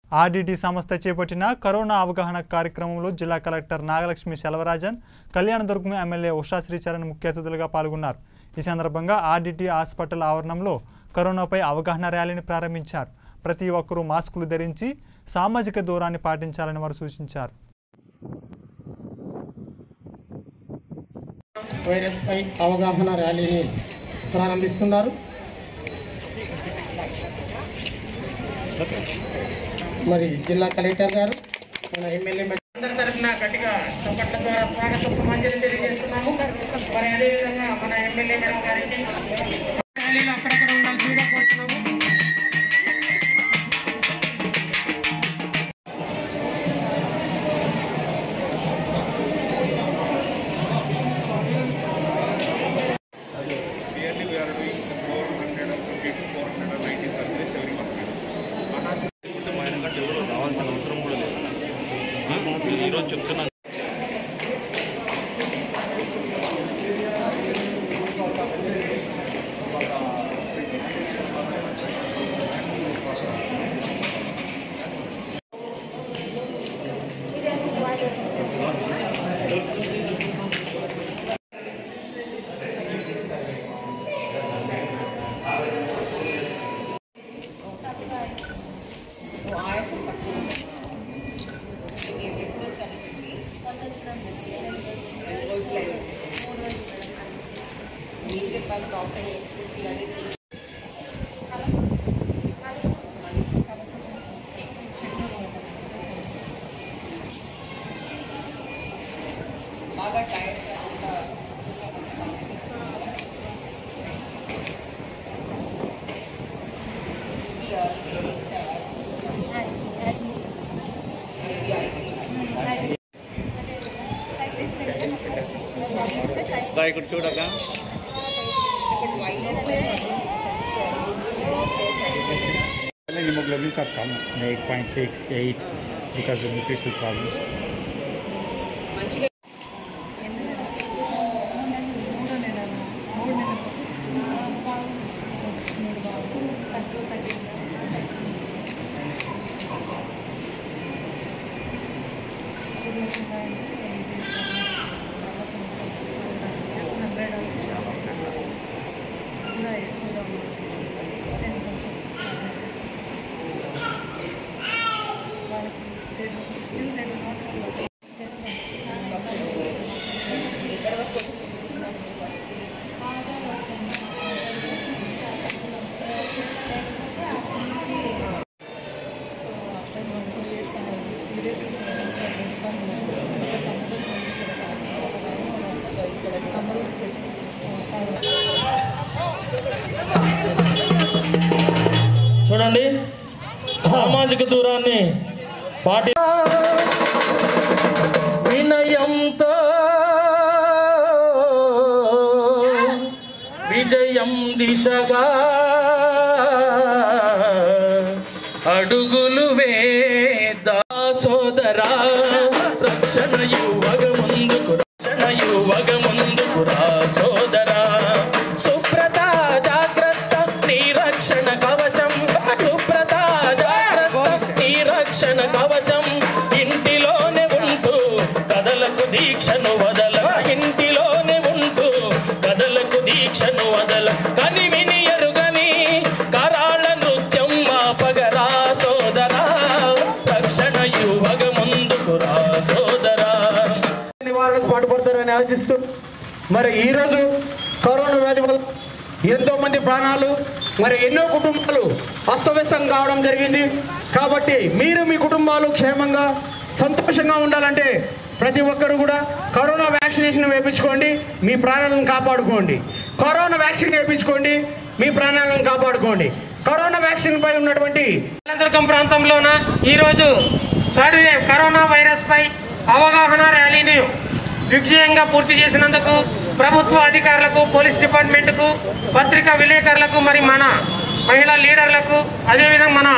RDT సంస్థ చేపట్టిన corona అవగాహన కార్యక్రమంలో జిల్లా కలెక్టర్ నాగలక్ష్మి సెలవరాజన్ కళ్యాణదుర్గం ఎమ్మెల్యే ఉషా శ్రీచరణ్ ముఖ్య అతిథులుగా పాల్గొన్నారు ఈ సందర్భంగా ఆర్డీటీ హాస్పిటల్ ఆవరణంలో కరోనాపై అవగాహన ర్యాలీని ప్రారంభించారు ప్రతి ఒక్కరూ మాస్కులు ధరించి సామాజిక దూరాన్ని పాటించాలని వారు సూచించారు వైరస్ పై అవగాహన ర్యాలీని ప్రారంభిస్తున్నారు మరి జిల్లా కలెక్టర్ గారు మన ఎమ్మెల్యే అందరి తరఫున గట్టిగా చప్పట్ల ద్వారా స్వాగత సమాంజలి తెలియజేస్తున్నాము మరి అదేవిధంగా మన ఎమ్మెల్యే మేడం గారికి ర్యాలీలో అక్కడక్కడ ఉండాల్సిందిగా కోరుతున్నాము Clearly, we are doing 420 to 490 surgeries every month. లేకపోతే మా వెనకట్టు ఎవరు రావాల్సిన అవసరం కూడా లేదు నేను ఈరోజు చెప్తున్నాను బాగా టైర్ ఇక్కడ చూడగా hemoglobins have come 8.6, 8 because of nutritional problems. మంచిగా ఎక్కడ వరకు వచ్చి తీసుకున్నాం చూడండి సామాజిక దూరాన్ని పాటి వినయంతో విజయం దిశగా అడుగులు వేదా సోదరా రక్షణ యువగ ముందుకు రక్షణ యువగ ముందుకు రా సోదరా సుప్రత జాగ్రత్త నీ రక్షణ కవచం సుప్రత జాగ్రత్త నీ రక్షణ కవచం ఇంటిలోనే ఉంటూ కదలకు దీక్షను వదల ఇంటిలోనే ఉంటూ కదలకు దీక్షను వదల కని విని ఎరుగని కరాళ నృత్యం మా పగరా సోదరా రక్షణ యువగ ముందుకు రా సోదరా నివారణకు పాటుపడతారని ఆశిస్తూ మరి ఈరోజు కరోనా వ్యాధి వల్ల ఎంతో మంది ప్రాణాలు మరి ఎన్నో కుటుంబాలు అస్తవ్యస్తం కావడం జరిగింది కాబట్టి మీరు మీ కుటుంబాలు క్షేమంగా సంతోషంగా ఉండాలంటే ప్రతి ఒక్కరు కూడా కరోనా వ్యాక్సినేషన్ వేయించుకోండి మీ ప్రాణాలను కాపాడుకోండి కరోనా వ్యాక్సిన్ వేయించుకోండి మీ ప్రాణాలను కాపాడుకోండి కరోనా వ్యాక్సిన్ పై ఉన్నటువంటి దుర్గం ప్రాంతంలోన ఈరోజు థర్డ్ వేవ్ కరోనా వైరస్ పై అవగాహన ర్యాలీని దిగ్విజయంగా పూర్తి చేసినందుకు ప్రభుత్వ అధికారులకు పోలీస్ డిపార్ట్మెంట్కు పత్రికా విలేకరులకు మరి మన మహిళా లీడర్లకు అదేవిధంగా మన